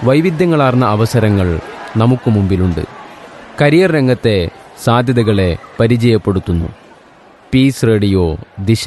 വൈവിധ്യങ്ങളാർന്ന അവസരങ്ങൾ നമുക്ക് മുമ്പിലുണ്ട് കരിയർ രംഗത്തെ സാധ്യതകളെ പരിചയപ്പെടുത്തുന്നു പീസ് റേഡിയോ ദിശ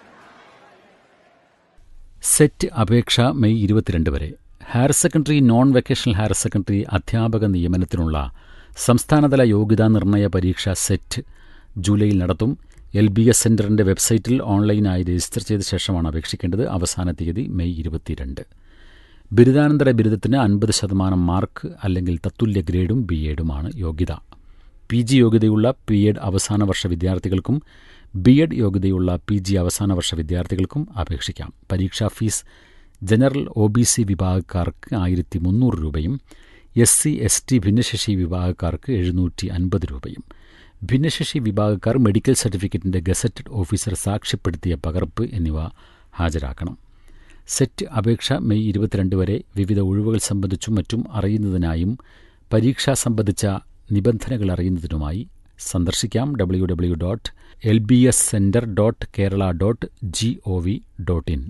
സെറ്റ് അപേക്ഷ മെയ് ഇരുപത്തിരണ്ട് വരെ higher secondary non vocational higher secondary അധ്യാപക നിയമനത്തിനുള്ള സംസ്ഥാനതല യോഗ്യതാ നിർണയ പരീക്ഷ സെറ്റ് ജൂലൈയിൽ നടത്തും എൽ ബി എസ് സെൻറ്ററിൻ്റെ വെബ്സൈറ്റിൽ ഓൺലൈനായി രജിസ്റ്റർ ചെയ്ത ശേഷമാണ് അപേക്ഷിക്കേണ്ടത് അവസാന തീയതി മെയ് ഇരുപത്തിരണ്ട് ബിരുദാനന്തര ബിരുദത്തിന് അൻപത് ശതമാനം മാർക്ക് അല്ലെങ്കിൽ തത്തുല്യ ഗ്രേഡും ബി എഡുമാണ് യോഗ്യത പി ജി യോഗ്യതയുള്ള പി എഡ് അവസാന വർഷ വിദ്യാർത്ഥികൾക്കും ബി എഡ് യോഗ്യതയുള്ള പി ജി അവസാന വർഷ വിദ്യാർത്ഥികൾക്കും അപേക്ഷിക്കാം പരീക്ഷാ fees general O B C വിഭാഗക്കാർക്ക് ആയിരത്തി മുന്നൂറ് രൂപയും എസ് സി എസ് ടി ഭിന്നശേഷി വിഭാഗക്കാർക്ക് എഴുന്നൂറ്റി അൻപത് രൂപയും ഭിന്നശേഷി വിഭാഗക്കാർ മെഡിക്കൽ സർട്ടിഫിക്കറ്റിൻ്റെ ഗസറ്റഡ് ഓഫീസർ സാക്ഷ്യപ്പെടുത്തിയ പകർപ്പ് എന്നിവ ഹാജരാക്കണം സെറ്റ് അപേക്ഷ മെയ് ഇരുപത്തിരണ്ട് വരെ വിവിധ ഒഴിവുകൾ സംബന്ധിച്ചും മറ്റും അറിയുന്നതിനായും പരീക്ഷ സംബന്ധിച്ച നിബന്ധനകൾ അറിയുന്നതിനുമായി സന്ദർശിക്കാം W W dot L B S centre dot Kerala dot G O V dot in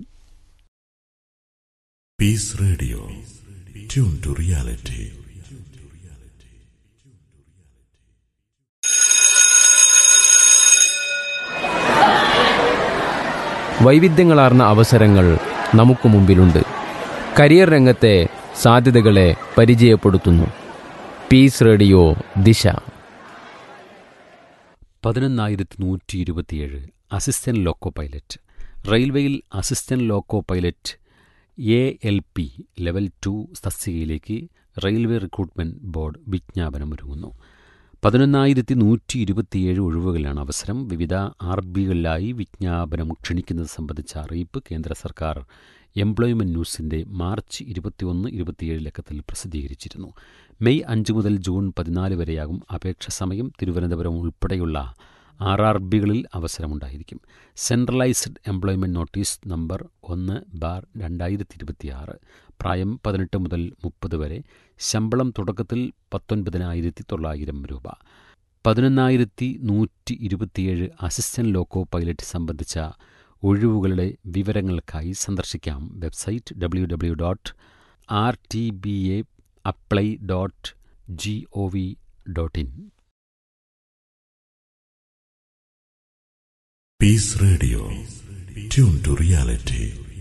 Peace Radio. Tune to reality. വൈവിധ്യങ്ങളാർന്ന അവസരങ്ങൾ നമുക്ക് മുമ്പിലുണ്ട് കരിയർ രംഗത്തെ സാധ്യതകളെ പരിചയപ്പെടുത്തുന്നു പീസ് റേഡിയോ ദിശ പതിനൊന്നായിരത്തി നൂറ്റി ഇരുപത്തിയേഴ് അസിസ്റ്റന്റ് ലോക്കോ പൈലറ്റ് റെയിൽവേയിൽ assistant loco pilot A L P level two തസ്തികയിലേക്ക് റെയിൽവേ റിക്രൂട്ട്മെന്റ് ബോർഡ് വിജ്ഞാപനമൊരുങ്ങുന്നു പതിനൊന്നായിരത്തി നൂറ്റി ഇരുപത്തിയേഴ് ഒഴിവുകളിലാണ് അവസരം വിവിധ ആർ ബികളിലായി വിജ്ഞാപനം ക്ഷണിക്കുന്നത് സംബന്ധിച്ച അറിയിപ്പ് കേന്ദ്ര സർക്കാർ എംപ്ലോയ്മെന്റ് ന്യൂസിന്റെ മാർച്ച് ഇരുപത്തിയൊന്ന് ഇരുപത്തിയേഴ് ലക്കത്തിൽ പ്രസിദ്ധീകരിച്ചിരുന്നു മെയ് അഞ്ച് മുതൽ ജൂൺ പതിനാല് വരെയാകും അപേക്ഷ സമയം തിരുവനന്തപുരം ഉൾപ്പെടെയുള്ള ആർ ആർ ബികളിൽ അവസരമുണ്ടായിരിക്കും സെൻട്രലൈസ്ഡ് എംപ്ലോയ്മെന്റ് നോട്ടീസ് നമ്പർ ഒന്ന് ബാർ രണ്ടായിരത്തി ഇരുപത്തിയാറ് പ്രായം പതിനെട്ട് മുതൽ മുപ്പത് വരെ ശമ്പളം തുടക്കത്തിൽ പത്തൊൻപതിനായിരത്തി തൊള്ളായിരം രൂപ പതിനൊന്നായിരത്തി നൂറ്റി ഇരുപത്തിയേഴ് അസിസ്റ്റന്റ് ലോക്കോ പൈലറ്റ് സംബന്ധിച്ച ഒഴിവുകളുടെ വിവരങ്ങൾക്കായി സന്ദർശിക്കാം website W W dot R T B A apply dot G O V dot in Peace Radio. Tune to reality.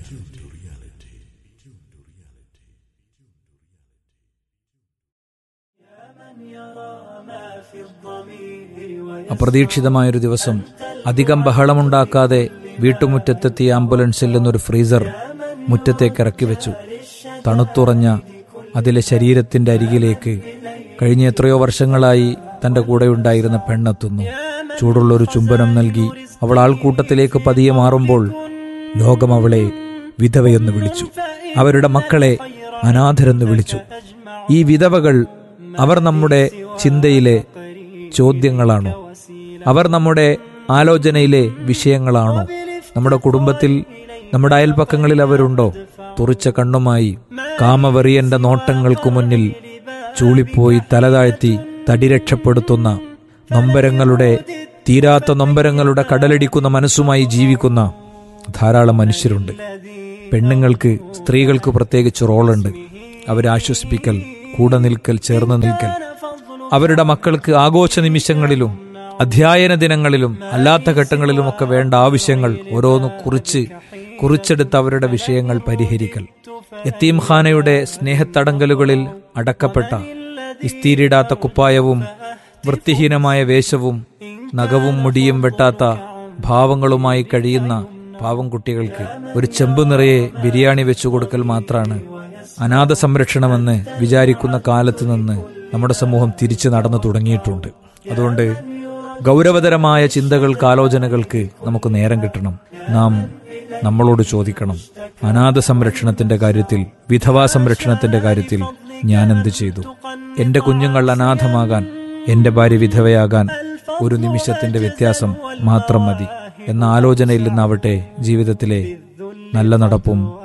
അപ്രതീക്ഷിതമായൊരു ദിവസം അധികം ബഹളമുണ്ടാക്കാതെ വീട്ടുമുറ്റത്തെത്തിയ ആംബുലൻസിൽ നിന്നൊരു ഫ്രീസർ മുറ്റത്തേക്ക് ഇറക്കി വെച്ചു തണുത്തുറഞ്ഞ അതിലെ ശരീരത്തിന്റെ അരികിലേക്ക് കഴിഞ്ഞ എത്രയോ വർഷങ്ങളായി തന്റെ കൂടെയുണ്ടായിരുന്ന പെണ്ണെത്തുന്നു ചൂടുള്ളൊരു ചുംബനം നൽകി അവൾ ആൾക്കൂട്ടത്തിലേക്ക് പതിയെ മാറുമ്പോൾ ലോകം അവളെ വിധവയെന്ന് വിളിച്ചു അവരുടെ മക്കളെ അനാഥരെന്ന് വിളിച്ചു ഈ വിധവകൾ അവർ നമ്മുടെ ചിന്തയിലെ ചോദ്യങ്ങളാണോ അവർ നമ്മുടെ ആലോചനയിലെ വിഷയങ്ങളാണോ നമ്മുടെ കുടുംബത്തിൽ നമ്മുടെ അയൽപക്കങ്ങളിൽ അവരുണ്ടോ തുറിച്ച കണ്ണുമായി കാമവെറിയന്റെ നോട്ടങ്ങൾക്കു മുന്നിൽ ചൂളിപ്പോയി തലതാഴ്ത്തി തടി രക്ഷപ്പെടുത്തുന്ന നൊമ്പരങ്ങളുടെ തീരാത്ത നൊമ്പരങ്ങളുടെ കടലടിക്കുന്ന മനസ്സുമായി ജീവിക്കുന്ന ധാരാളം മനുഷ്യരുണ്ട് പെണ്ണുങ്ങൾക്ക് സ്ത്രീകൾക്ക് പ്രത്യേകിച്ച് റോളുണ്ട് അവരെ ആശ്വസിപ്പിക്കൽ കൂടെ നിൽക്കൽ ചേർന്ന് നിൽക്കൽ അവരുടെ മക്കൾക്ക് ആഘോഷ നിമിഷങ്ങളിലും അധ്യയന ദിനങ്ങളിലും അല്ലാത്ത ഘട്ടങ്ങളിലുമൊക്കെ വേണ്ട ആവശ്യങ്ങൾ ഓരോന്ന് കുറിച്ച് കുറിച്ചെടുത്ത് അവരുടെ വിഷയങ്ങൾ പരിഹരിക്കൽ യത്തീംഖാനയുടെ സ്നേഹത്തടങ്കലുകളിൽ അടക്കപ്പെട്ട ഇസ്തീരിടാത്ത കുപ്പായവും വൃത്തിഹീനമായ വേഷവും നഖവും മുടിയും വെട്ടാത്ത ഭാവങ്ങളുമായി കഴിയുന്ന പാവം കുട്ടികൾക്ക് ഒരു ചെമ്പ് നിറയെ ബിരിയാണി വെച്ചു കൊടുക്കൽ മാത്രമാണ് അനാഥ സംരക്ഷണമെന്ന് വിചാരിക്കുന്ന കാലത്ത് നിന്ന് നമ്മുടെ സമൂഹം തിരിച്ചു നടന്നു തുടങ്ങിയിട്ടുണ്ട് അതുകൊണ്ട് ഗൗരവതരമായ ചിന്തകൾക്ക് ആലോചനകൾക്ക് നമുക്ക് നേരം കിട്ടണം നാം നമ്മളോട് ചോദിക്കണം അനാഥ സംരക്ഷണത്തിന്റെ കാര്യത്തിൽ വിധവാ സംരക്ഷണത്തിന്റെ കാര്യത്തിൽ ഞാൻ എന്ത് ചെയ്തു എന്റെ കുഞ്ഞുങ്ങൾ അനാഥമാകാൻ എന്റെ ഭാര്യ വിധവയാകാൻ ഒരു നിമിഷത്തിന്റെ വ്യത്യാസം മാത്രം മതി എന്ന ആലോചനയിൽ നിന്നാവട്ടെ ജീവിതത്തിലെ നല്ല നടപ്പും